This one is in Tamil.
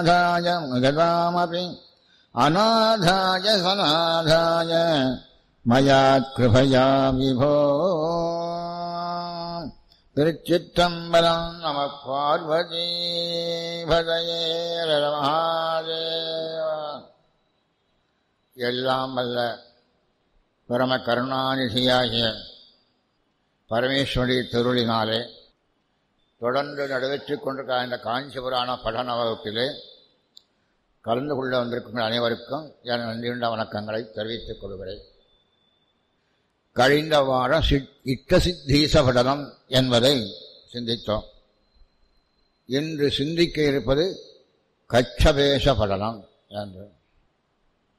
அநாதாய மகதாமபி அநாதாய சநாதாய மயா கிருபயா விபோ திருச்சிற்றம்பலம் நம பார்வதி பதையே மகாதேவா எல்லாம் வல்ல பரம கருணாநிதியாகிய பரமேஸ்வரி திருளினாலே தொடர்ந்து நடைபெற்றுக் கொண்டிருக்கிற இந்த காஞ்சிபுராண படன வகுப்பிலே கலந்து கொள்ள வந்திருக்கும் அனைவருக்கும் என் நன்றியுண்ட வணக்கங்களை தெரிவித்துக் கொள்கிறேன் கழிந்த வாரம் இட்ட சித்தீச படனம் என்பதை சிந்தித்தோம் இன்று சிந்திக்க இருப்பது கச்சபேச படனம் என்று